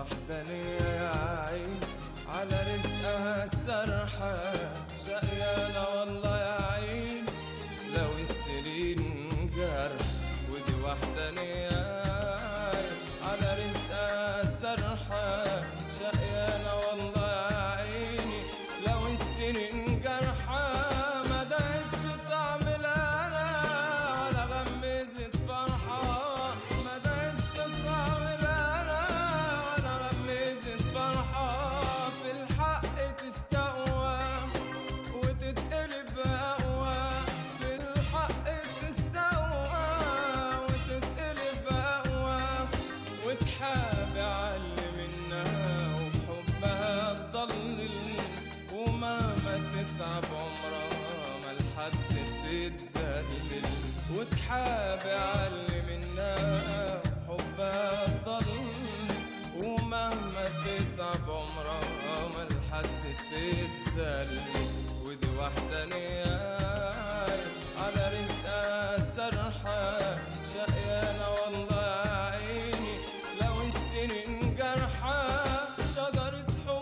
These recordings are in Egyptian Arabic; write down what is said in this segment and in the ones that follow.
وحدانية يا عين على رزقها السرحة شقيانة والله يا عين لو السنين جرح ودي وحدانية يا عين على رزقها السرحة شقيانة والله يا عيني لو السنين جرحة ما دقتش طعم الأنا ولا غمزت فرحة ما دقتش طعم الأنا ولا غمزت فرحة في الحق تستقوى وتتقلب أقوى في الحق تستقوى وتتقلب أقوى وتحابي علي منها وبحبها تضلل ومهما تتعب عمرها ما لحد تتذلل وتحابي علي منها وبحبها تضلل ومهما تتعب عمرها ما لحد تتذلل ودي وحدانية على رزقها السرحة شقيانة والله يا عيني لو السنين جرحة شجرة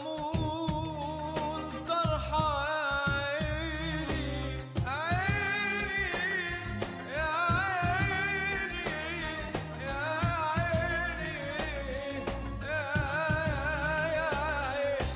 حمول طرحة يا عيني عيني يا عيني يا عيني يا يا عيني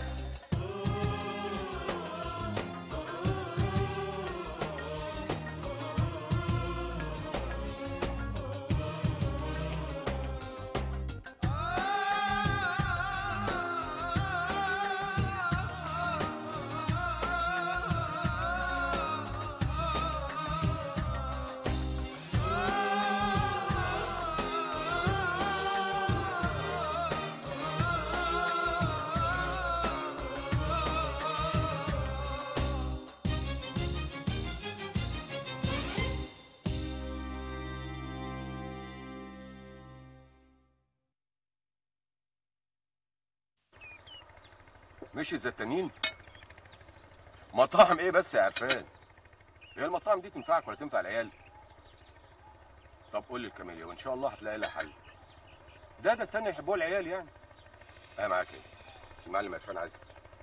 مشيت زي التانيين مطاعم ايه بس يا عرفان هي المطاعم دي تنفعك ولا تنفع العيال طب قول لي الكاميليا وان شاء الله هتلاقي لها حل ده ده التاني يحبوه العيال يعني انا معاك ايه المعلم عرفان عايزك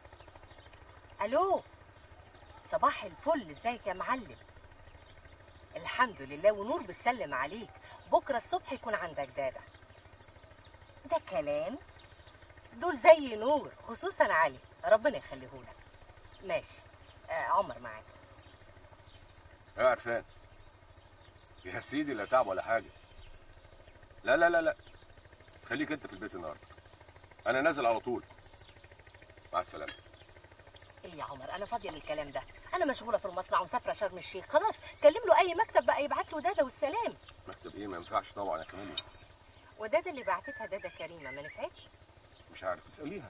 الو صباح الفل ازيك يا معلم الحمد لله ونور بتسلم عليك بكره الصبح يكون عندك دادا ده كلام دول زي نور خصوصا علي ربنا يخليهولك ماشي آه عمر معاك يا عرفان يا سيدي لا تعب ولا حاجه لا لا لا لا خليك انت في البيت النهارده انا نازل على طول مع السلامه ايه يا عمر انا فاضيه للكلام ده انا مشغوله في المصنع ومسافره شرم الشيخ خلاص كلم له اي مكتب بقى يبعت له دادا والسلام مكتب ايه ما ينفعش طبعا يا كاميليا ودادا اللي بعتتها دادا كريمه ما نفعتش مش عارف اساليها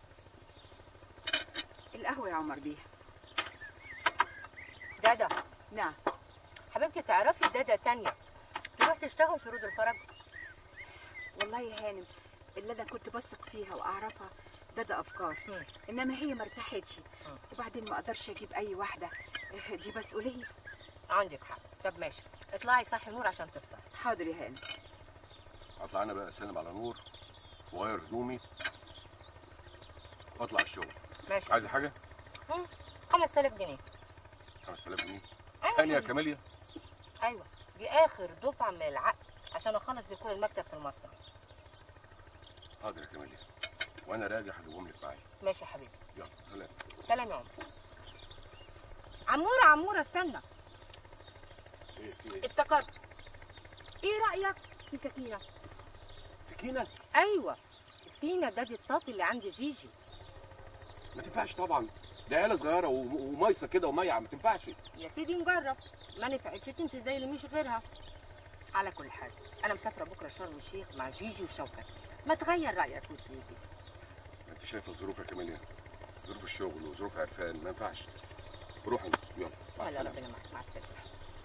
القهوة يا عمر بيها دادا نعم حبيبتي تعرفي دادا تانية تروح تشتغل في رود الفرج والله يا هانم اللي انا كنت بثق فيها واعرفها ده ده افكار مم. انما هي ما ارتاحتش وبعدين ما اقدرش اجيب اي واحده دي مسؤوليه عندك حق طب ماشي اطلعي صحي نور عشان تفطر حاضر يا هانم اطلع انا بقى اسلم على نور واغير هدومي واطلع الشغل ماشي عايزه حاجه مم. 5000 جنيه 5000 جنيه أيوة. تاني يا كاميليا ايوه دي اخر دفعه من العقد عشان اخلص ديكور المكتب في المصنع حاضر يا كاميليا وانا راجع هجيبهم لك معايا ماشي يا حبيبي يلا سلام سلام يا عمر عموره عموره استنى ايه في ايه افتكرت ايه رايك في سكينه سكينه ايوه سكينه دادة صافي اللي عند جيجي ما تنفعش طبعا ده عيله صغيره و- وميصه كده وميعه ما تنفعش يا سيدي نجرب ما نفعتش تمشي زي اللي مش غيرها على كل حال انا مسافره بكره شرم الشيخ مع جيجي وشوكت ما تغير رايك وتيجي انت شايف الظروف يا كاميليا ظروف الشغل وظروف عرفان ما ينفعش روح انت يلا مع لا السلامه ربنا معاك مع السلامه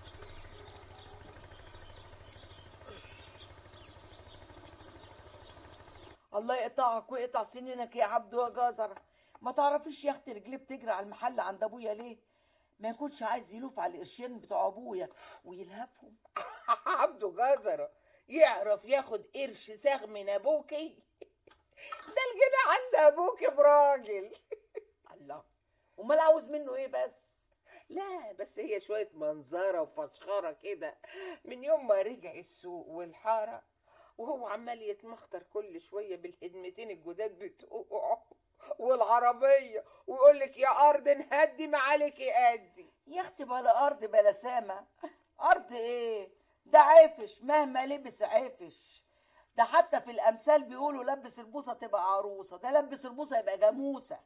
الله يقطعك ويقطع سنينك يا عبد يا جزرة ما تعرفيش يا اختي رجليه بتجري على المحل عند ابويا ليه ما يكونش عايز يلوف على القرشين بتوع ابويا ويلهفهم عبده جزرة يعرف ياخد قرش ساغ من ابوكي ده الجنى عند ابوك براجل الله امال عاوز منه ايه بس لا بس هي شوية منظرة وفشخرة كده من يوم ما رجع السوق والحارة وهو عمال يتمخطر كل شوية بالهدمتين الجداد بتوعه والعربية ويقول لك يا أرض نهدي ما عليك أدي يا اختي بلا ارض بلا سما ارض ايه ده عفش مهما لبس عفش ده حتى في الامثال بيقولوا لبس البوصه تبقى عروسه ده لبس البوصه يبقى جاموسه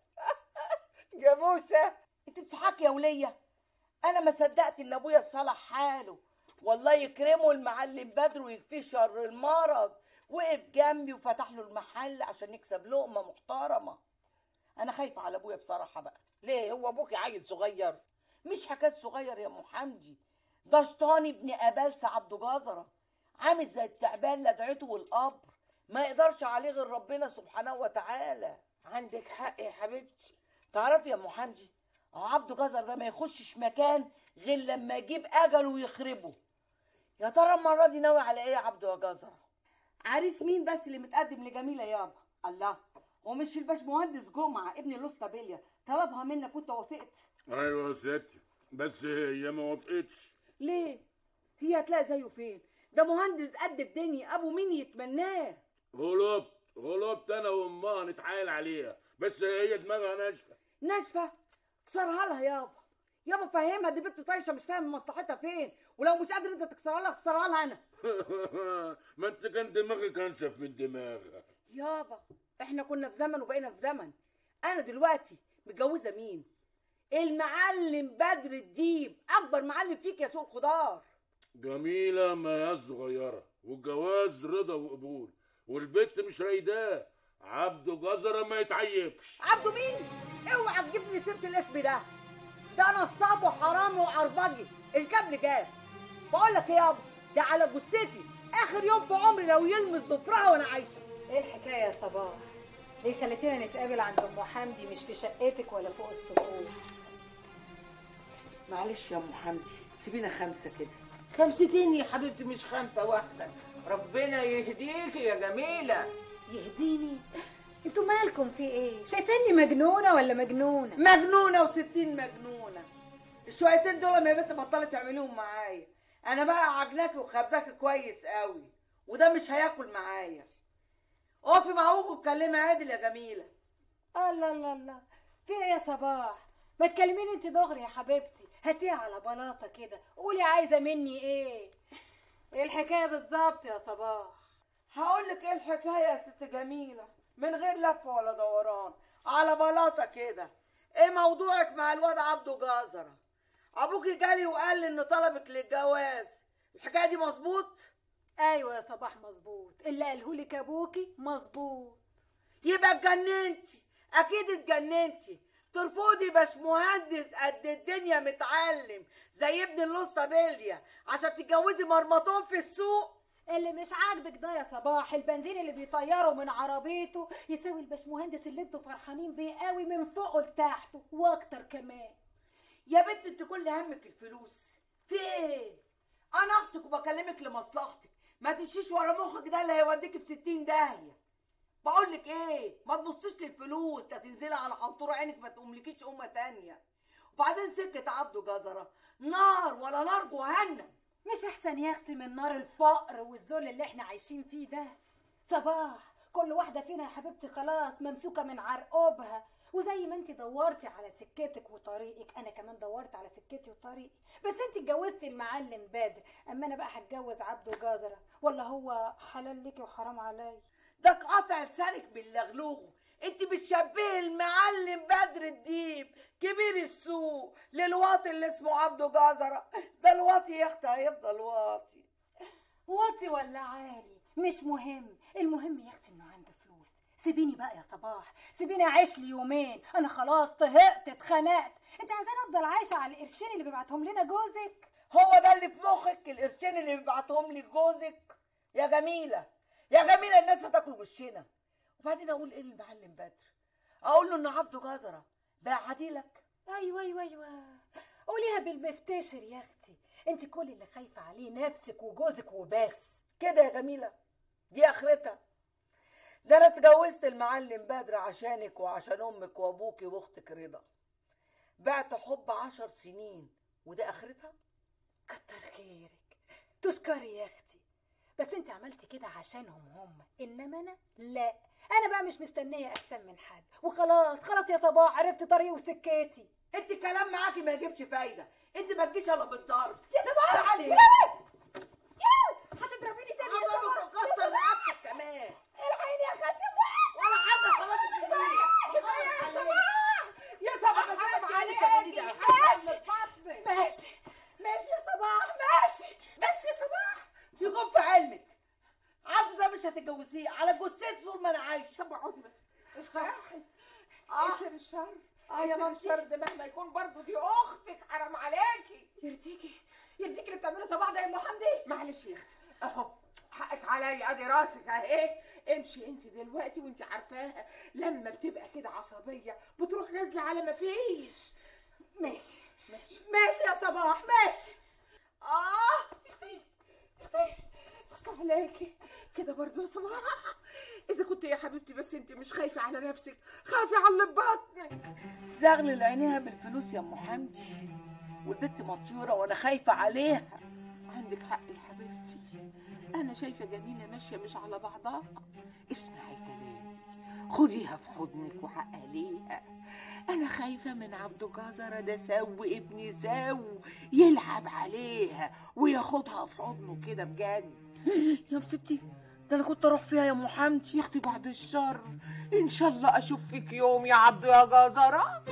جاموسة انت بتضحكي يا وليه انا ما صدقت ان ابويا صلح حاله والله يكرمه المعلم بدر ويكفيه شر المرض وقف جنبي وفتح له المحل عشان يكسب لقمه محترمه انا خايفه على ابويا بصراحه بقى ليه هو أبوك عيل صغير مش حكايه صغير يا ام حمدي ده شطاني ابن ابلسه عبده جزره عامل زي التعبان لدعته والقبر ما يقدرش عليه غير ربنا سبحانه وتعالى عندك حق يا حبيبتي تعرفي يا ام حمدي هو عبده جزر ده ما يخشش مكان غير لما يجيب اجله ويخربه يا ترى المره دي ناوي على ايه يا عبده يا جزر عريس مين بس اللي متقدم لجميله يابا الله ومش الباشمهندس جمعه ابن الاسطى بيليا طلبها منك وانت وافقت ايوه يا ستي بس هي ما وافقتش ليه هي هتلاقي زيه فين ده مهندس قد الدنيا ابو مين يتمناه غلبت غلبت انا وامها نتحايل عليها بس هي دماغها ناشفه ناشفه كسرها لها يابا يابا فهمها دي بنت طايشه مش فاهم مصلحتها فين ولو مش قادر انت تكسرها لها اكسرها لها انا ما انت كان دماغك انشف من دماغها يابا احنا كنا في زمن وبقينا في زمن انا دلوقتي متجوزه مين المعلم بدر الديب اكبر معلم فيك يا سوق خضار جميلة ما هي صغيرة والجواز رضا وقبول والبت مش رايداه عبده جزرة ما يتعيبش عبده مين اوعى تجيب لي سيره الاسم ده ده نصاب وحرامي وعربجي ايش جاب لي جاب بقول لك ايه يابا ده على جثتي اخر يوم في عمري لو يلمس ضفرها وانا عايشه ايه الحكايه يا صباح ليه خليتينا نتقابل عند ام حمدي مش في شقتك ولا فوق السطوح معلش يا ام حمدي سيبينا خمسه كده خمستين يا حبيبتي مش خمسة واحدة ربنا يهديك يا جميلة يهديني انتوا مالكم في ايه شايفاني مجنونه ولا مجنونه مجنونه وستين مجنونه الشويتين دول ما يا بنت بطلت تعمليهم معايا انا بقى عجلاكي وخبزاكي كويس قوي وده مش هياكل معايا اقفي مع ابوك واتكلمي عادل يا جميله الله الله الله في ايه يا صباح ما تكلميني انت دغري يا حبيبتي هاتيها على بلاطه كده قولي عايزه مني ايه ايه الحكايه بالظبط يا صباح هقول لك ايه الحكايه يا ست جميله من غير لف ولا دوران على بلاطه كده ايه موضوعك مع الواد عبده جزره ابوكي جالي وقال لي ان طلبك للجواز الحكايه دي مظبوط ايوه يا صباح مظبوط اللي قالهولك ابوكي مظبوط يبقى اتجننتي اكيد اتجننتي ترفضي باشمهندس قد الدنيا متعلم زي ابن اللصه بيليا عشان تتجوزي مرمطون في السوق اللي مش عاجبك ده يا صباح البنزين اللي بيطيره من عربيته يساوي الباشمهندس اللي انتوا فرحانين بيه قوي من فوقه لتحته واكتر كمان يا بنت انت كل همك الفلوس في ايه انا اختك وبكلمك لمصلحتك ما تمشيش ورا مخك ده اللي هيوديك في ستين داهيه بقول لك ايه ما تبصيش للفلوس لا تنزلي على حنطور عينك ما تقوملكيش امه تانية وبعدين سكه عبده جزره نار ولا نار جهنم مش احسن يا اختي من نار الفقر والذل اللي احنا عايشين فيه ده صباح كل واحده فينا يا حبيبتي خلاص ممسوكه من عرقوبها وزي ما انت دورتي على سكتك وطريقك انا كمان دورت على سكتي وطريقي بس انت اتجوزتي المعلم بدر اما انا بقى هتجوز عبده جزره ولا هو حلال ليكي وحرام عليا ده قطع لسانك باللغلوغ انت بتشبهي المعلم بدر الديب كبير السوق للواطي اللي اسمه عبده جزره ده الواطي يا اختي هيفضل واطي واطي ولا عالي مش مهم المهم يا اختي انه عنده فلوس سيبيني بقى يا صباح سيبيني اعيش لي يومين انا خلاص طهقت اتخنقت انت عايزاني افضل عايشه على القرشين اللي بيبعتهم لنا جوزك هو ده اللي في مخك القرشين اللي بيبعتهم لي جوزك يا جميله يا جميله الناس هتاكل وشنا وبعدين اقول ايه للمعلم بدر اقول له ان عبده جزره بقى عديلك ايوه ايوه ايوه قوليها بالمفتشر يا اختي انت كل اللي خايفه عليه نفسك وجوزك وبس كده يا جميله دي اخرتها ده انا اتجوزت المعلم بدر عشانك وعشان امك وابوكي واختك رضا بعت حب عشر سنين وده اخرتها كتر خيرك تشكري يا اختي بس انت عملتي كده عشانهم هم انما انا لا انا بقى مش مستنيه احسن من حد وخلاص خلاص يا صباح عرفت طريقي وسكتي انت الكلام معاكي ما يجيبش فايده انت ما تجيش الا بالضرب يا صباح تعالي يا هنا. لهوي يا هتضربيني تاني يا هضربك صباح وكسر رقبتك كمان الحقيني يا خالتي ولا حد خلاص كفايه يا صباح يا صباح حرام عليك يا ماشي ماشي ماشي يا صباح ماشي بس يا صباح يكون في علمك عبد ده مش هتتجوزيه على جثتي طول ما انا عايشه طب اقعدي بس ارتاحي آه. يسر الشر آه يا يسر مامتي. الشر ده مهما يكون برضه دي اختك حرام عليكي يرضيكي يرضيكي اللي بتعمله صباح ده يا ام حمدي معلش يا اختي اهو حقك عليا ادي راسك اهي امشي انت دلوقتي وانت عارفاها لما بتبقى كده عصبيه بتروح نازله على ما فيش ماشي ماشي ماشي يا صباح ماشي اه اختي اختي اخص عليكي كده برضه يا صباح اذا كنت يا حبيبتي بس انت مش خايفه على نفسك خافي على اللي ببطنك زغلل عينيها بالفلوس يا ام حمدي والبت مطيوره وانا خايفه عليها عندك حق يا حبيبتي انا شايفه جميله ماشيه مش على بعضها اسمعي كلامي خديها في حضنك وعقليها انا خايفه من عبد جزره ده سو ابن سو يلعب عليها وياخدها في حضنه كده بجد يا مسبتي ده انا كنت اروح فيها يا ام حمدي يا اختي بعد الشر ان شاء الله اشوف فيك يوم يا عبد يا جزره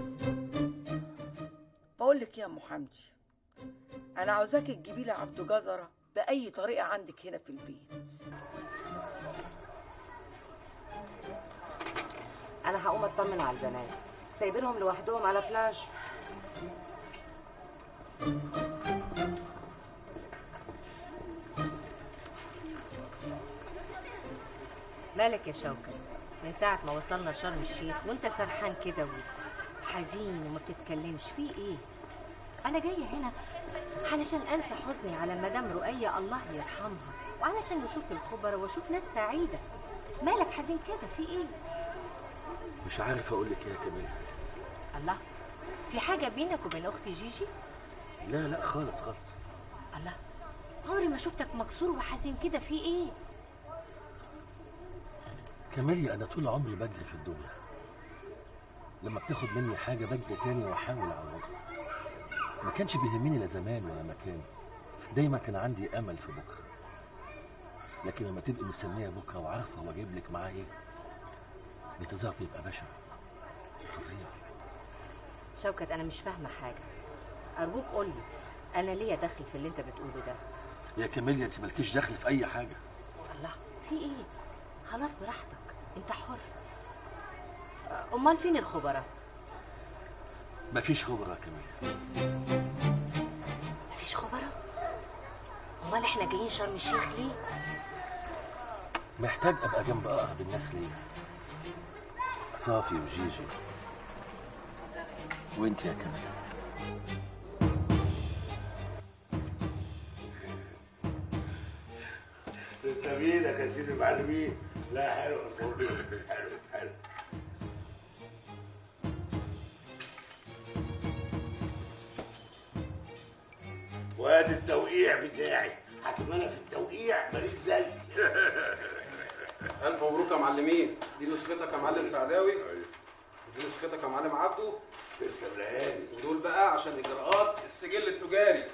بقول لك يا ام حمدي انا عاوزاكي تجيبي لي عبد جزره باي طريقه عندك هنا في البيت انا هقوم اطمن على البنات سايبينهم لوحدهم على بلاج مالك يا شوكت من ساعة ما وصلنا شرم الشيخ وانت سرحان كده وحزين وما بتتكلمش في ايه انا جاية هنا علشان انسى حزني على مدام رؤية الله يرحمها وعلشان نشوف الخبراء واشوف ناس سعيدة مالك حزين كده في ايه مش عارف اقول لك ايه يا كمال الله في حاجة بينك وبين أختي جيجي؟ لا لا خالص خالص الله عمري ما شفتك مكسور وحزين كده في إيه؟ كمالي انا طول عمري بجري في الدنيا لما بتاخد مني حاجه بجري تاني واحاول اعوضها ما كانش بيهمني لا زمان ولا مكان دايما كان عندي امل في بكره لكن لما تبقي مستنيه بكره وعارفه هو جايب لك معاه ايه الانتظار بيبقى بشع فظيع شوكت أنا مش فاهمة حاجة أرجوك قولي أنا ليا دخل في اللي أنت بتقوله ده يا كماليا انت مالكيش دخل في اي حاجه الله في إيه؟ خلاص براحتك أنت حر أه، أمال فين الخبراء؟ مفيش خبره يا كماليا مفيش خبراء؟ أمال إحنا جايين شرم الشيخ ليه؟ محتاج ابقى جنب اقرب الناس ليا صافي وجيجي وانت يا كمال تسلم ايدك يا سيدي المعلمين لا حلو حلو حلو وادي التوقيع بتاعي حكم انا في التوقيع ماليش زي ألف مبروك يا معلمين دي نسختك يا معلم سعداوي ودي نسختك يا معلم عبده تسلم لهاني ودول بقى عشان إجراءات السجل التجاري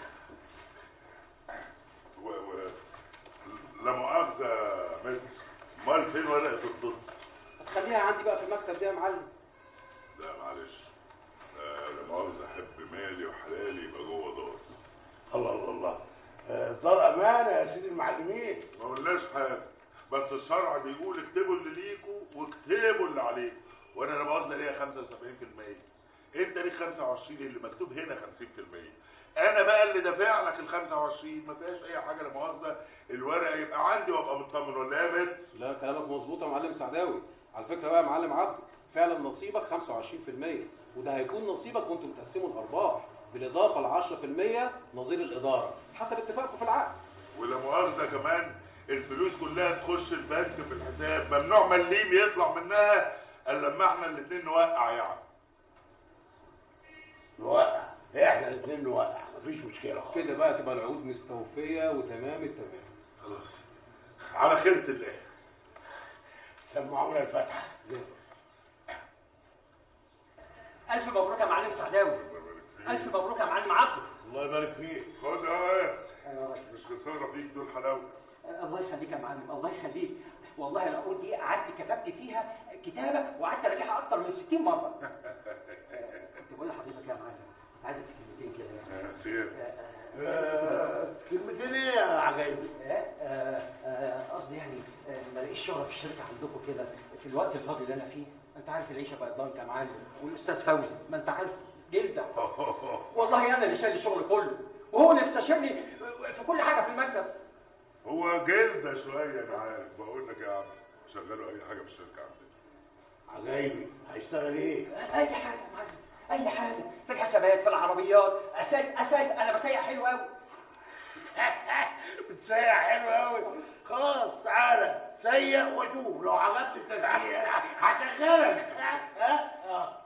و... و... لا مؤاخذة يا متر امال فين ورقة الضد؟ خليها عندي بقى في المكتب ده يا معلم لا معلش آه، لا مؤاخذة احب مالي وحلالي يبقى جوه دار الله الله الله آه، دار امانه يا سيدي المعلمين ما قلناش حاجة بس الشرع بيقول اكتبوا اللي ليكوا واكتبوا اللي عليكوا وانا لا مؤاخذة ليا 75% انت ليك 25 اللي مكتوب هنا 50% انا بقى اللي دافع لك ال 25 ما فيهاش اي حاجة لا مؤاخذة الورقة يبقى عندي وابقى مطمن ولا ايه يا متر؟ لا كلامك مظبوط يا معلم سعداوي على فكرة بقى يا معلم عبده فعلا نصيبك 25% وده هيكون نصيبك وانتم بتقسموا الأرباح بالإضافة ل 10% نظير الإدارة حسب اتفاقكم في العقد ولا مؤاخذة كمان الفلوس كلها تخش البنك في الحساب ممنوع مليم يطلع منها الا لما احنا الاتنين نوقع يعني نوقع احنا الاثنين نوقع مفيش مشكله خالص كده بقى تبقى العقود مستوفيه وتمام التمام خلاص على خيرة الله سمعونا الفاتحه الف مبروك يا معلم سعداوي الف مبروك يا معلم عبده الله يبارك فيك خد اهوت مش خساره فيك دول حلاوه الله يخليك يا معلم الله يخليك والله العقود دي قعدت كتبت فيها كتابه وقعدت اراجعها اكتر من 60 مره كنت بقول لحضرتك يا معلم كنت عايزك في كلمتين كده يعني خير آه، كلمتين ايه يا عجايبي آه، آه، آه، قصدي يعني آه، ما الاقيش شغل في الشركه عندكم كده في الوقت الفاضي اللي انا فيه انت عارف العيشه بقت ضنك يا معلم والاستاذ فوزي ما انت عارف جلده والله انا اللي شايل الشغل كله وهو اللي مستشيرني في كل حاجه في المكتب هو جلده شويه انا عارف بقول لك يا عم شغلوا اي حاجه في الشركه عندنا عجايبي هيشتغل ايه اي حاجه يا معلم اي حاجه في الحسابات في العربيات اسايق اسايق انا بسيق حلو قوي بتسيح حلو قوي خلاص تعالى سيق وشوف لو عجبت التسييح هشغلك ها ها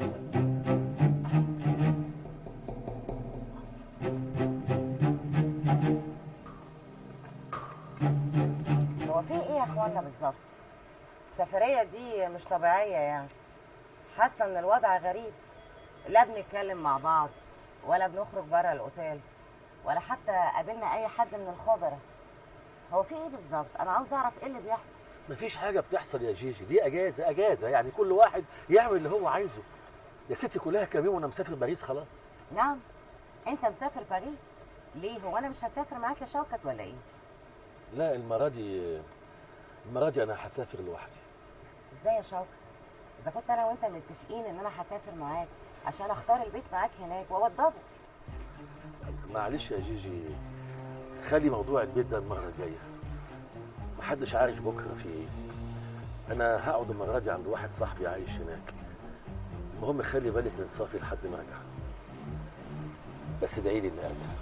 هو في ايه يا اخوانا بالظبط السفريه دي مش طبيعيه يعني حاسه ان الوضع غريب لا بنتكلم مع بعض ولا بنخرج بره الاوتيل ولا حتى قابلنا اي حد من الخبراء هو في ايه بالظبط انا عاوز اعرف ايه اللي بيحصل مفيش حاجة بتحصل يا جيجي دي أجازة أجازة يعني كل واحد يعمل اللي هو عايزه يا ستي كلها كام يوم وأنا مسافر باريس خلاص نعم انت مسافر باريس ليه هو انا مش هسافر معاك يا شوكت ولا ايه لا المرة دي المرة دي أنا هسافر لوحدي ازاي يا شوكت اذا كنت انا وانت متفقين ان انا هسافر معاك عشان اختار البيت معاك هناك واوضبه معلش يا جيجي خلي موضوع البيت ده المرة الجاية محدش عارف بكرة في إيه أنا هقعد المرة دي عند واحد صاحبي عايش هناك المهم خلي بالك من صافي لحد ما أرجع بس ادعي لي إني أرجع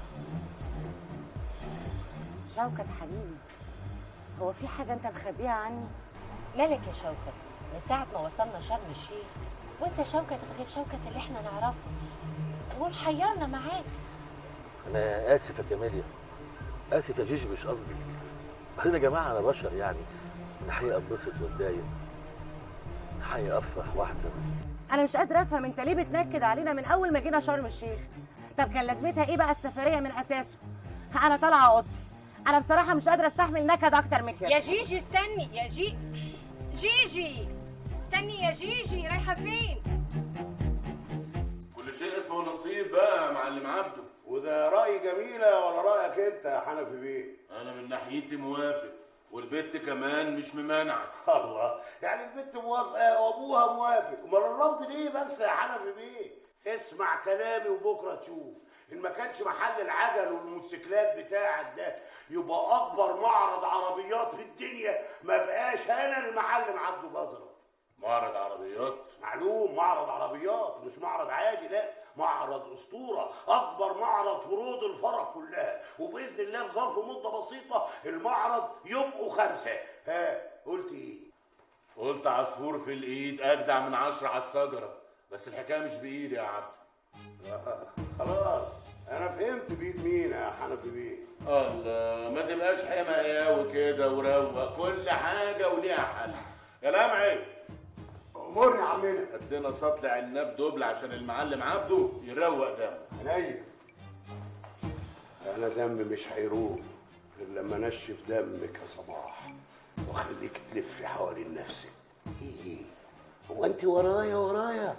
شوكت حبيبي هو في حاجه انت مخبيها عني مالك يا شوكت من ساعة ما وصلنا شرم الشيخ وانت شوكت غير شوكت اللي احنا نعرفه ومحيرنا معاك أنا آسف يا كماليا آسف يا جيجي مش قصدي بعدين يا جماعة أنا بشر يعني من حقيقة أتبسط وأتضايق من حقيقة أفرح وأحزن انا مش قادره افهم انت ليه بتنكد علينا من اول ما جينا شرم الشيخ طب كان لازمتها ايه بقى السفريه من اساسه انا طالعه اوضتي انا بصراحه مش قادره استحمل نكد اكتر من كده يا جيجي استني يا جي جيجي استني يا جيجي رايحه فين كل شيء اسمه نصيب بقى يا معلم عبده وده رأي جميلة ولا رأيك أنت يا حنفي بيه؟ انا من ناحيتي موافق والبت كمان مش ممانعه الله يعني البنت موافقة وأبوها موافق أمال الرفض ليه بس يا حنفي بيه؟ اسمع كلامي وبكرة تشوف إن ما كانش محل العجل والموتوسيكلات بتاعك ده يبقى أكبر معرض عربيات في الدنيا ما بقاش أنا المعلم عبده جزرة معرض عربيات معلوم معرض عربيات مش معرض عادي لا معرض اسطوره اكبر معرض فروض الفرج كلها وباذن الله في ظرف مده بسيطه المعرض يبقوا خمسه ها قلت ايه قلت عصفور في الايد اجدع من عشرة على الشجره بس الحكايه مش بايدي يا عبده آه خلاص انا فهمت بيد مين يا حنفي بيه الله ما تبقاش حماياوي كده وروق كل حاجه وليها حل يا لمعي امرني يا عمنا هات لنا سطل عناب دبل عشان المعلم عبده يروق دمه عينيا انا دمي مش هيروق غير لما انشف دمك يا صباح واخليك تلفي حوالين نفسك ايه هو انت ورايا ورايا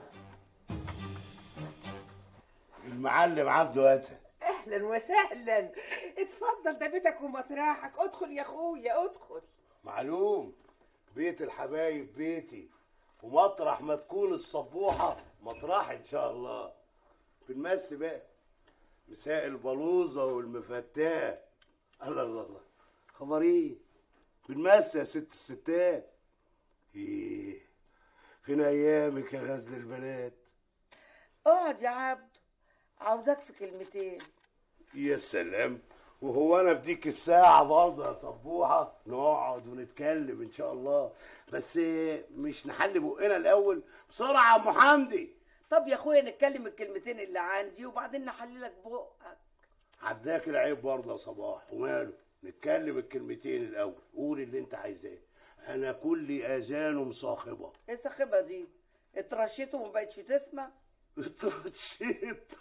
المعلم عبده اتى اهلا وسهلا اتفضل ده بيتك ومطرحك ادخل يا اخويا ادخل معلوم بيت الحبايب بيتي ومطرح ما تكون الصبوحة مطرح ان شاء الله بالمس بقى مساء البلوزة والمفتاة الله الله الله خبر ايه بالمس يا ست الستات ايه فين ايامك يا غزل البنات اقعد يا عبد عاوزاك في كلمتين يا سلام وهو انا في ديك الساعة برضه يا صبوحة نقعد ونتكلم ان شاء الله بس مش نحل بقنا الاول بسرعة يا ام حمدي طب يا اخويا نتكلم الكلمتين اللي عندي وبعدين نحللك بقك عداك العيب برضه يا صباح وماله نتكلم الكلمتين الاول قول اللي انت عايزاه انا كل اذانه مصاخبة ايه السخيبه دي اترشيت وما بقتش تسمع اترشيت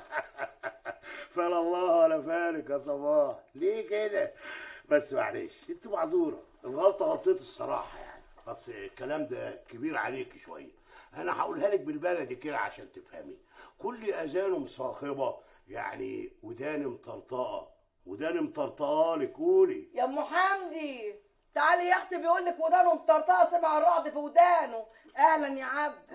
فلا الله ولا فارق يا صباح ليه كده بس معلش انت معذوره الغلطه غلطتي الصراحه يعني بس الكلام ده كبير عليك شويه انا هقولها لك بالبلدي كده عشان تفهمي كل اذانه مصاخبه يعني وداني مطرطقه وداني مطرطقه لك قولي يا ام حمدي تعالي يا اختي بيقول لك ودانه مطرطقه سمع الرعد في ودانه اهلا يا عبد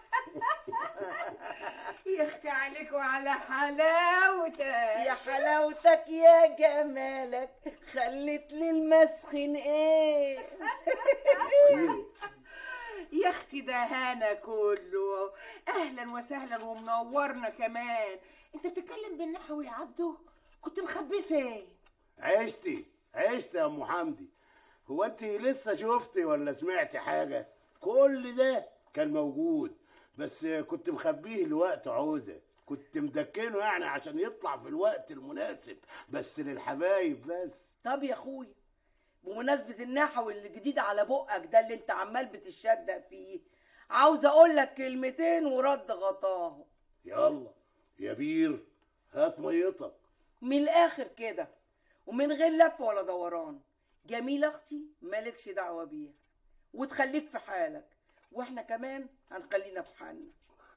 يا اختي عليك وعلى حلاوتك يا حلاوتك يا جمالك خلت لي المسخن ايه يا اختي ده هنا كله اهلا وسهلا ومنورنا كمان انت بتتكلم بالنحو يا عبده كنت مخبيه فين عشتي عشتي يا ام حمدي هو انت لسه شفتي ولا سمعتي حاجه كل ده كان موجود بس كنت مخبيه لوقت عوزه كنت مدكنه يعني عشان يطلع في الوقت المناسب بس للحبايب بس طب يا اخويا بمناسبة النحو اللي جديد على بقك ده اللي انت عمال بتشدق فيه عاوز اقول لك كلمتين ورد غطاهم يلا يا بير هات ميتك من الاخر كده ومن غير لف ولا دوران جميلة اختي مالكش دعوة بيها وتخليك في حالك واحنا كمان هنخلينا في حالنا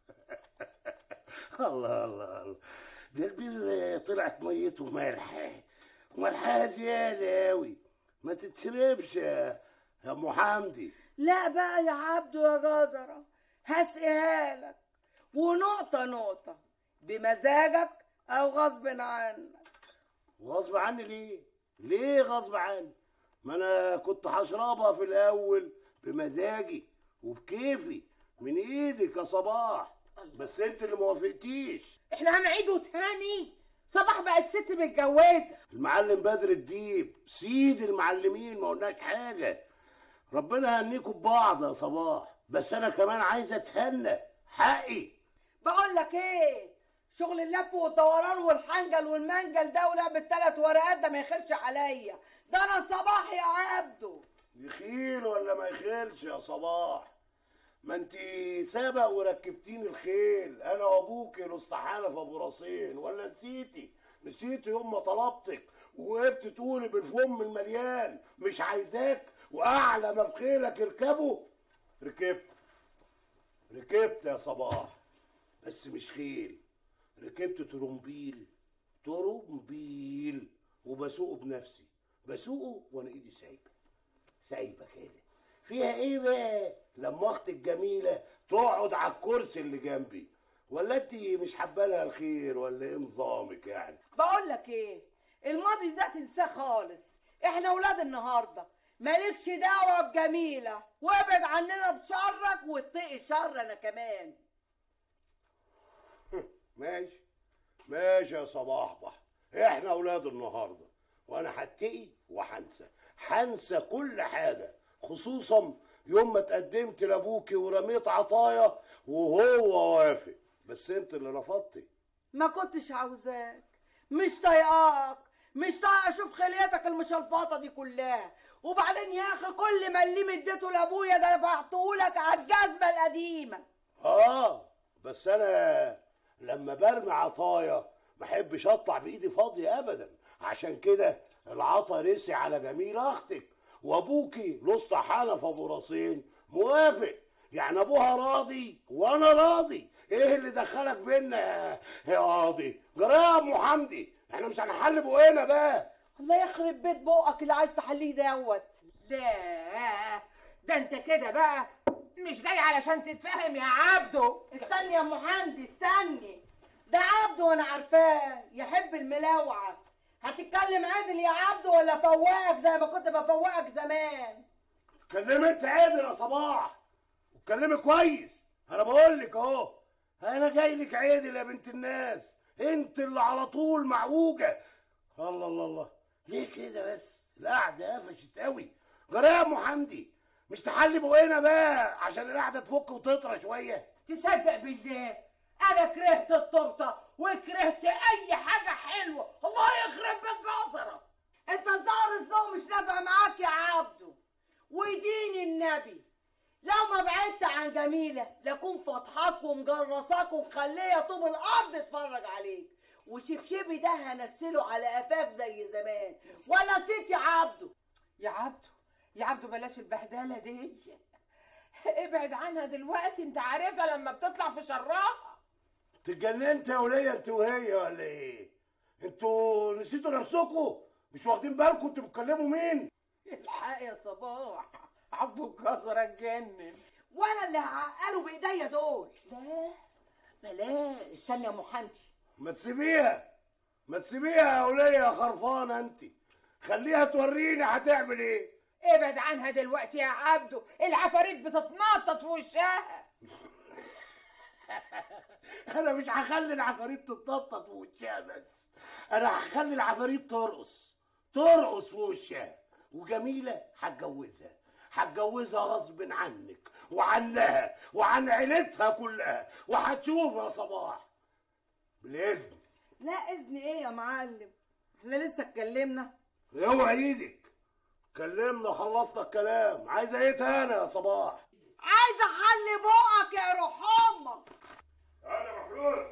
الله الله الله ده البير طلعت ميته مالحة مالحة زيادة أوي ما تتشربش يا يا أم حمدي لا بقى يا عبدو يا جزرة هسقيها لك ونقطة نقطة بمزاجك أو غصب عنك غصب عني ليه؟ ليه غصب عني؟ ما أنا كنت هشربها في الأول بمزاجي وبكيفي من إيدك يا صباح بس أنت اللي ما وافقتيش احنا هنعيده تاني صباح بقت ست متجوزه المعلم بدر الديب سيد المعلمين ما قلناش حاجة ربنا يهنيكم ببعض يا صباح بس أنا كمان عايز أتهنى حقي بقول لك ايه شغل اللف والدوران والحنجل والمنجل ده ولعب الثلاث ورقات ده ما يخلش عليا ده انا صباح يا عبده يخيل ولا ما يخيلش يا صباح ما انت سبق وركبتيني الخيل انا وابوك الاسطحانه في ابو راسين ولا نسيتي نسيتي يوم ما طلبتك ووقفت تقولي بالفم المليان مش عايزاك واعلى ما في خيلك اركبه ركبت ركبت يا صباح بس مش خيل ركبت ترومبيل ترومبيل وبسوقه بنفسي بسوقه وانا ايدي سايبه سايبه كده فيها ايه بقى لما اختي الجميله تقعد على الكرسي اللي جنبي ولا انت مش حابه لها الخير ولا ايه نظامك يعني بقول لك ايه الماضي ده تنساه خالص احنا اولاد النهارده مالكش دعوه بجميله وابعد عننا بشرك واتقي شر انا كمان ماشي ماشي يا صباح بح احنا اولاد النهارده وانا هتقي وهنسى هنسى كل حاجه خصوصا يوم ما تقدمت لابوكي ورميت عطايا وهو وافق بس انت اللي رفضتي ما كنتش عاوزاك مش طايقاك مش طايقه اشوف خليتك المشلفطه دي كلها وبعدين يا اخي كل مليم اديته لابويا ده دفعته لك على الجزمه القديمه اه بس انا لما برمي عطايا ما احبش اطلع بايدي فاضيه ابدا عشان كده العطا رسي على جميل اختك وابوكي لسطى حنف ابو راسين موافق يعني ابوها راضي وانا راضي ايه اللي دخلك بينا يا- يا قاضي جرى يا ام حمدي احنا مش هنحل بقنا بقى الله يخرب بيت بقك اللي عايز تحليه دوت لا ده انت كده بقى مش جاي علشان تتفهم يا عبده استني يا ام حمدي استني ده عبده وانا عارفاه يحب الملاوعه هتتكلم عادل يا عبده ولا فواقك زي ما كنت بفوقك زمان اتكلمي انت عادل يا صباح واتكلمي كويس انا بقول لك اهو انا جاي لك عادل يا بنت الناس انت اللي على طول معوجه الله الله الله ليه كده بس القعده قفشت قوي جرى يا ام حمدي مش تحلي بقنا بقى عشان القعده تفك وتطرى شويه تصدق بالله انا كرهت التورته وكرهت اي حاجه حلوه الله يخرب بيت جزره انت ظاهر الذوق مش نافع معاك يا عبده ودين النبي لو ما بعدت عن جميلة لكون فضحاك ومجرساك ومخلية طوب الأرض تتفرج عليك وشبشبي ده هنسله على قفاك زي زمان ولا نسيت يا عبده يا عبده يا عبده بلاش البهدله دي ابعد عنها دلوقتي انت عارفها لما بتطلع في شراها اتجننت يا ولية انت وهي ولا ايه انتوا نسيتوا نفسكم مش واخدين بالكم انتوا بتكلموا مين الحق يا صباح عبده الجزره اتجنن وانا اللي هعقله بايديا دول لا بلاش استنى يا محمد ما تسيبيها ما تسيبيها يا ولية يا خرفانة انت خليها توريني هتعمل ايه ابعد عنها دلوقتي يا عبده العفاريت بتتنطط في وشها انا مش هخلي العفاريت تتنطط في وشها بس انا هخلي العفاريت ترقص ترقص في وشها وجميلة هتجوزها هتجوزها غصب عنك وعنها وعن عيلتها كلها وهتشوف يا صباح بالاذن لا اذن ايه يا معلم احنا لسه اتكلمنا اوعى ايدك كلمنا خلصنا الكلام عايزه ايه تاني يا صباح عايزه احل بقك يا روح امك هلا محروس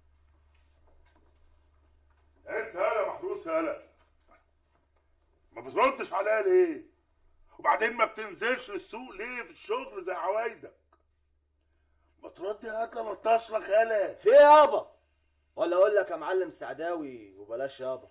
انت هلا محروس هلا ما بتردش عليا ليه وبعدين ما بتنزلش السوق ليه في الشغل زي عوايدك ما تردي هات لي نطش لك هلا في ايه يابا ولا اقول لك يا معلم سعداوي وبلاش يابا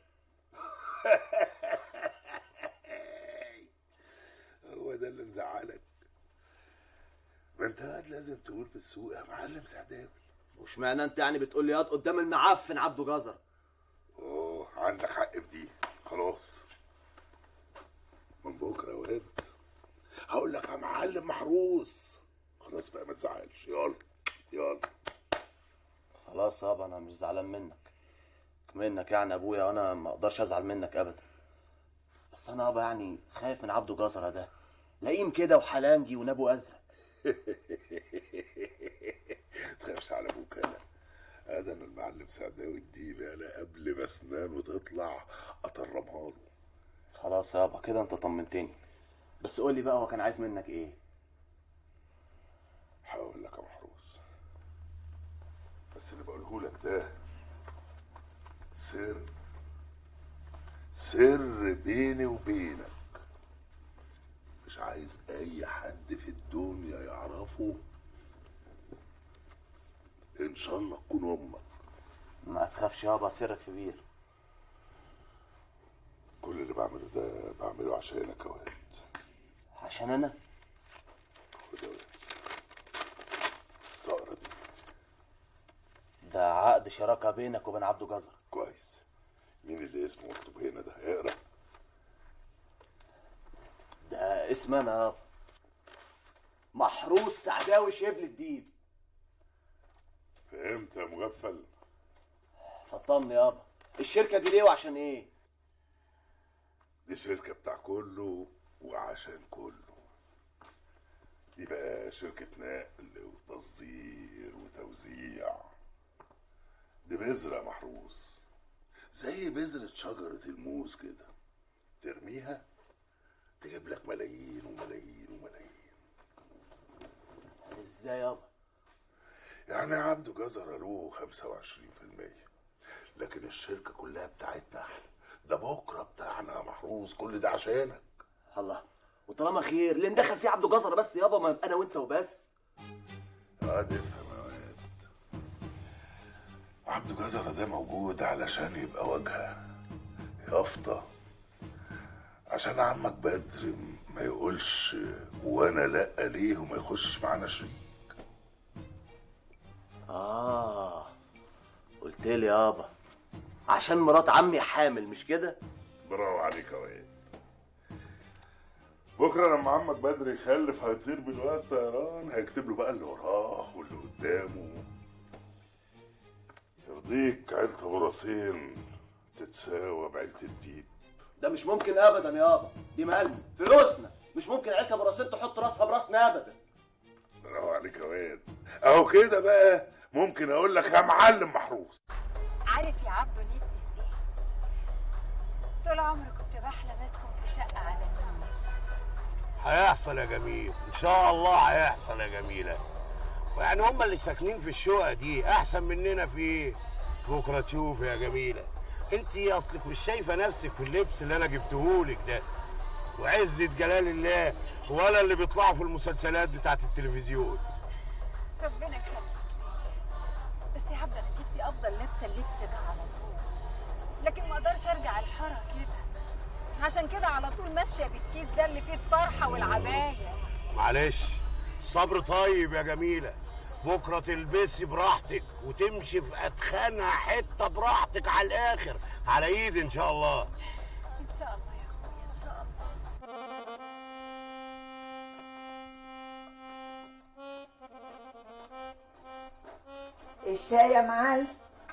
هو ده اللي مزعلك ما انت قاعد لازم تقول في السوق يا معلم سعداوي واشمعنى انت يعني بتقول لي ياض قدام المعفن عبده جزر اوه عندك حق في دي خلاص من بكره يا واد هقول لك يا معلم محروس خلاص بقى ما تزعلش يلا يلا خلاص يابا انا مش زعلان منك منك يعني ابويا وانا ما اقدرش ازعل منك ابدا بس انا يابا يعني خايف من عبده جزره ده لئيم كده وحلانجي ونابو ازرق تخافش على ابوك انا هذا انا المعلم سعداوي الديب انا قبل ما اسنانه تطلع اطرمها له خلاص يابا كده انت طمنتني بس قول لي بقى هو كان عايز منك ايه هقول لك يا محروس بس اللي بقوله لك ده سر سر بيني وبينك مش عايز اي حد في الدنيا يعرفه ان شاء الله تكون امك ما تخافش يابا سرك في بير كل اللي بعمله ده بعمله عشانك يا واد عشان انا خد يا واد الثأرة دي ده عقد شراكه بينك وبين عبده جزر كويس مين اللي اسمه مكتوب هنا ده اقرا ده اسم انا يابا محروس سعداوي شبل الديب فهمت يا مغفل فطمني يابا الشركه دي ليه وعشان ايه دي شركة بتاع كله وعشان كله دي بقى شركة نقل وتصدير وتوزيع دي بذرة محروس زي بذرة شجرة الموز كده ترميها تجيب لك ملايين وملايين وملايين ازاي يابا يعني عبده جزرة له 25% لكن الشركة كلها بتاعتنا احنا ده بكرة بتاعنا يا محروس كل ده عشانك الله وطالما خير ليه ندخل فيه عبده جزره بس يابا ما يبقى انا وانت وبس اه افهم يا واد عبده جزرة ده موجود علشان يبقى واجهة يافطة عشان عمك بدر ما يقولش وانا لا ليه وما يخشش معانا شريك اه قلت لي يابا عشان مرات عمي حامل مش كده برافو عليك يا واد بكره لما عمك بدر يخلف هيطير بالواد طيران هيكتب له بقى اللي وراه واللي قدامه يرضيك عيلة ابو راسين تتساوى بعيلة الديب ده مش ممكن ابدا يابا دي مالنا فلوسنا مش ممكن عيلة ابو راسين تحط راسها براسنا ابدا برافو عليك يا واد اهو كده بقى ممكن اقول لك يا معلم محروس عارف يا عبدو نفسي في ايه طول عمري كنت بحلم اسكن في شقه على النيل هيحصل يا جميل ان شاء الله هيحصل يا جميله ويعني هم اللي ساكنين في الشقه دي احسن مننا في ايه بكره تشوف يا جميله انت اصلك مش شايفه نفسك في اللبس اللي انا جبتهولك ده وعزه جلال الله ولا اللي بيطلعوا في المسلسلات بتاعت التلفزيون ربنا يخليك بس يا عبد انا نفسي افضل لابسه اللبس ده على طول لكن ما اقدرش ارجع الحاره كده عشان كده على طول ماشيه بالكيس ده اللي فيه الطرحه والعبايه معلش الصبر طيب يا جميله بكره تلبسي براحتك وتمشي في اتخانها حته براحتك على الاخر على ايد ان شاء الله ان شاء الله يا اخويا ان شاء الله الشاي يا معلم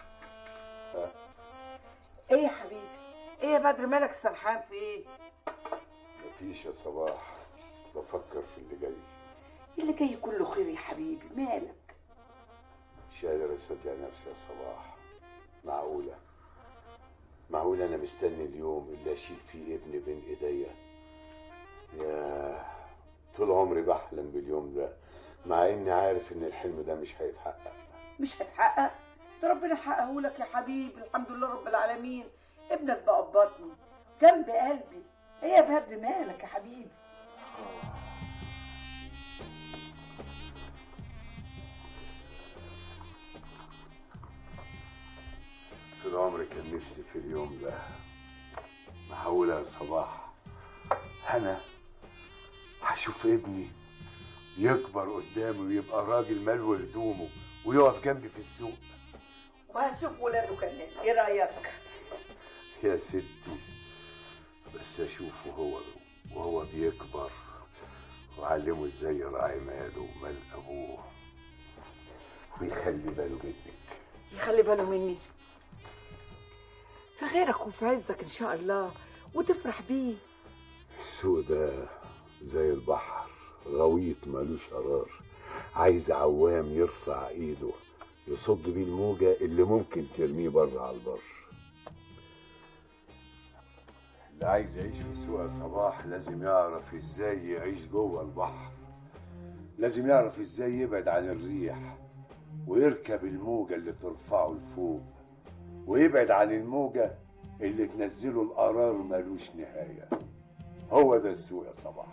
ايه يا حبيبي ايه يا بدر مالك سرحان في ايه مفيش يا صباح بفكر في اللي جاي اللي جاي كله خير يا حبيبي مالك مش قادر اصدق نفسي يا صباح معقولة معقولة أنا مستني اليوم اللي أشيل فيه ابني بين إيديا يا طول عمري بحلم باليوم ده مع إني عارف إن الحلم ده مش هيتحقق مش هتحقق ده ربنا حققه لك يا حبيبي الحمد لله رب العالمين ابنك بقى في بطني جنب قلبي ايه يا بدر مالك يا حبيبي طول عمري كان نفسي في اليوم ده معقولة يا صباح أنا هشوف ابني يكبر قدامي ويبقى راجل ملو هدومه ويقف جنبي في السوق وهتشوف ولاده كمان ايه رايك يا ستي بس اشوفه هو وهو بيكبر وعلمه ازاي يراعي ماله ومال ابوه ويخلي باله منك يخلي باله مني في غيرك وفي عزك ان شاء الله وتفرح بيه السوق ده زي البحر غويط مالوش قرار عايز عوام يرفع ايده يصد بيه الموجة اللي ممكن ترميه بره على البر اللي عايز يعيش في السوق يا صباح لازم يعرف ازاي يعيش جوه البحر لازم يعرف ازاي يبعد عن الريح ويركب الموجة اللي ترفعه لفوق ويبعد عن الموجة اللي تنزله القرار ملوش نهاية هو ده السوق يا صباح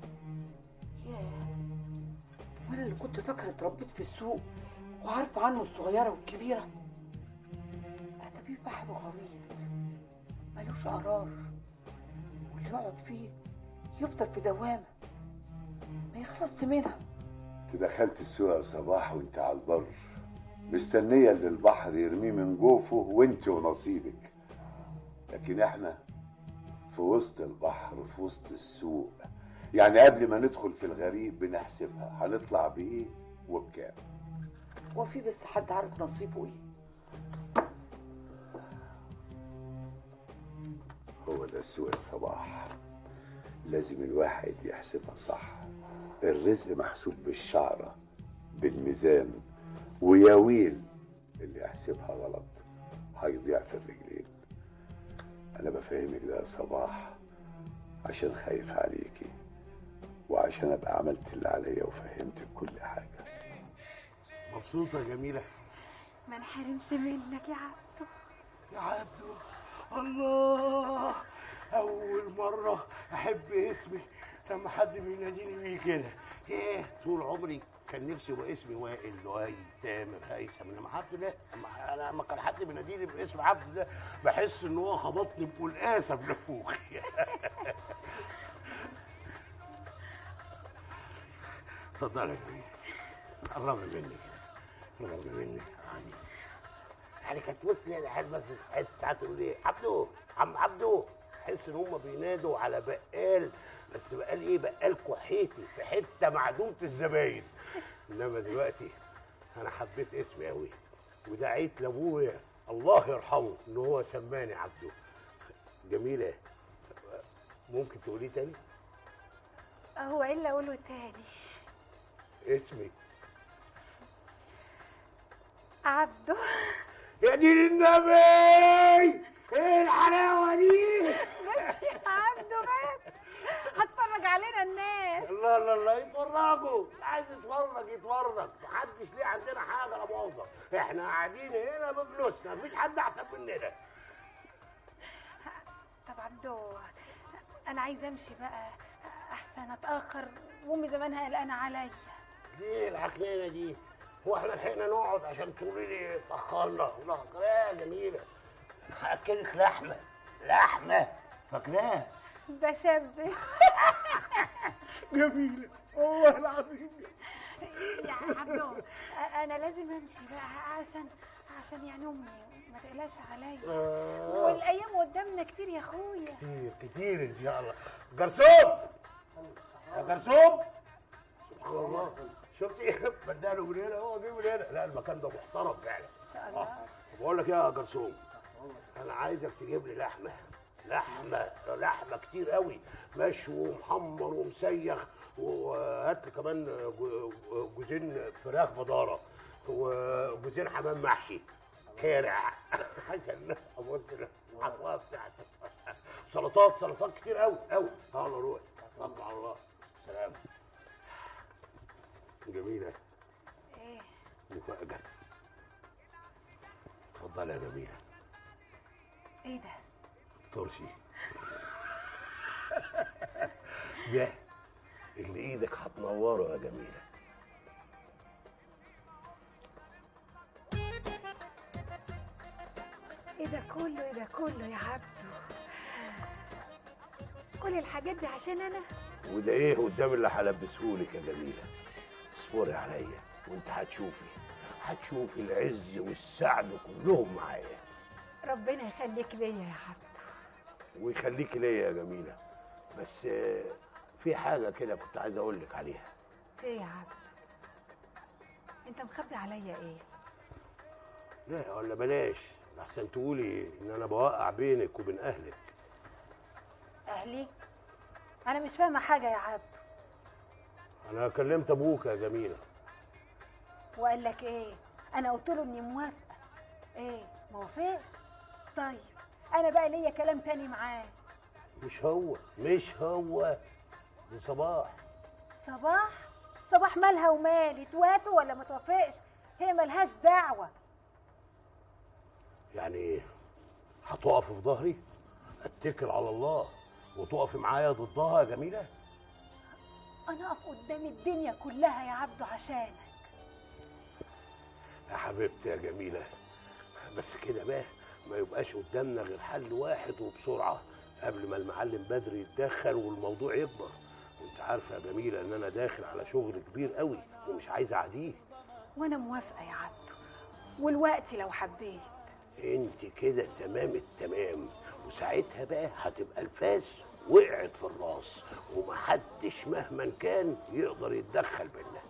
وانا اللي كنت فاكره اتربيت في السوق وعارفه عنه الصغيره والكبيره اتبيه بحر غويط ملوش قرار واللي يقعد فيه يفضل في دوامه ما يخلصش منها انت دخلت السوق يا صباح وانت على البر مستنية اللي البحر يرميه من جوفه وانت ونصيبك لكن احنا في وسط البحر في وسط السوق يعني قبل ما ندخل في الغريب بنحسبها هنطلع بايه وبكام هو في بس حد عارف نصيبه ايه هو ده السوق يا صباح لازم الواحد يحسبها صح الرزق محسوب بالشعرة بالميزان ويا ويل اللي يحسبها غلط هيضيع في الرجلين انا بفهمك ده يا صباح عشان خايف عليكي وعشان ابقى عملت اللي عليا وفهمتك كل حاجه مبسوطه يا جميله ما نحرمش منك يا عبدو يا عبدو الله اول مره احب اسمي لما حد بيناديني بيه كده ايه طول عمري كان نفسي يبقى اسمي وائل لؤي تامر هيثم انما عبد لا أما انا لما كان حد بيناديني باسم عبد ده بحس ان هو خبطني بقلقاسه في نافوخي اتفضل يا جميل قربي مني قربي مني يعني يعني كانت وصلي لحد بس حته ساعات تقول ايه عبدو عم عبدو تحس ان هم بينادوا على بقال بس بقال ايه بقال كحيتي في حته معدومه الزباين انما دلوقتي انا حبيت اسمي قوي ودعيت لابويا الله يرحمه ان هو سماني عبده جميله ممكن تقولي تاني هو ايه اللي اقوله تاني اسمي عبده يا دين النبي ايه الحلاوه دي بس يا عبده بس هتفرج علينا الناس الله الله الله يتفرجوا عايز يتفرج يتفرج محدش ليه عندنا حاجه لا مؤاخذه احنا قاعدين هنا بفلوسنا مفيش حد احسن مننا طب عبده انا عايزه امشي بقى احسن اتاخر وامي زمانها قلقانه عليا ليه العكنانه دي هو احنا لحقنا نقعد عشان تقولي لي اتاخرنا لا يا جميله هاكلك لحمه لحمه فاكراها بشبه جميله والله العظيم يا عبده انا لازم امشي بقى عشان عشان يعني امي ما تقلقش عليا آه. والايام قدامنا كتير يا اخويا كتير كتير ان شاء الله جرسوم يا جرسوم سبحان الله شفت ايه بداله من هنا هو جه من هنا لا المكان ده محترم فعلا شاء الله بقول لك يا جرسوم انا عايزك تجيب لي لحمه لحمه لحمه كتير قوي مشوي ومحمر ومسيخ وهات لي كمان جو- جوزين فراخ بداره وجوزين حمام محشي كارع عشان ابص الحصوه بتاعتك سلطات سلطات كتير قوي قوي تعالى روح توكل على الله سلام جميله ايه مفاجاه اتفضل يا جميله ايه ده ترشي ده اللي ايدك هتنوره يا جميله ايه ده كله ايه ده كله يا عبده كل الحاجات دي عشان انا وده ايه قدام اللي هلبسهولك يا جميله اصبري عليا وانت هتشوفي هتشوفي العز والسعد كلهم معايا ربنا يخليك ليا يا عبده ويخليكي ليا يا جميله بس آه، في حاجه كده كنت عايز اقول لك عليها ايه يا عبده انت مخبي عليا ايه لا ولا بلاش احسن تقولي ان انا بوقع بينك وبين اهلك اهلي انا مش فاهمه حاجه يا عبده انا كلمت ابوك يا جميله وقال لك ايه انا قلت له اني موافقه ايه ما وافقش طيب انا بقى ليا كلام تاني معاه مش هو مش هو دي صباح صباح صباح مالها ومالي توافق ولا ما توافقش هي ملهاش دعوه يعني هتقف في ظهري اتكل على الله وتقف معايا ضدها يا جميله انا اقف قدام الدنيا كلها يا عبده عشانك يا حبيبتي يا جميله بس كده بقى ما يبقاش قدامنا غير حل واحد وبسرعه قبل ما المعلم بدر يتدخل والموضوع يكبر وانت عارفه يا جميله ان انا داخل على شغل كبير قوي ومش عايز اعديه وانا موافقه يا عبده والوقت لو حبيت انت كده تمام التمام وساعتها بقى هتبقى الفاس وقعت في الراس ومحدش مهما كان يقدر يتدخل بينا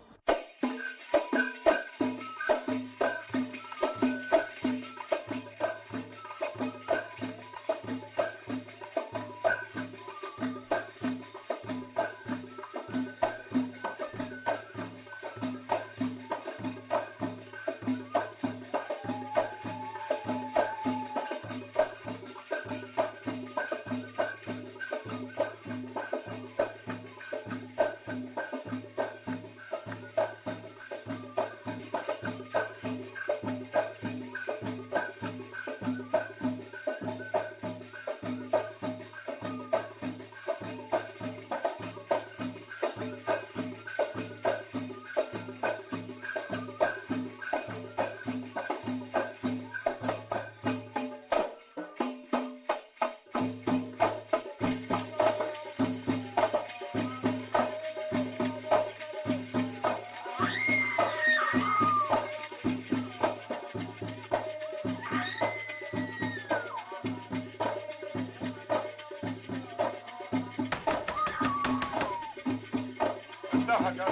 افتحها كده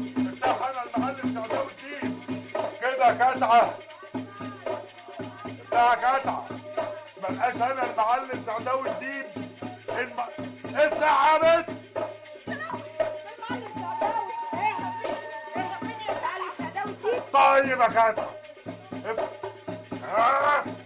افتحها انا المعلم سعداوي الدين كده كتعه يا جدع ما بقاش انا المعلم سعداوي الدين الم... افتح يا بنت طيب يا جدع افتح. آه.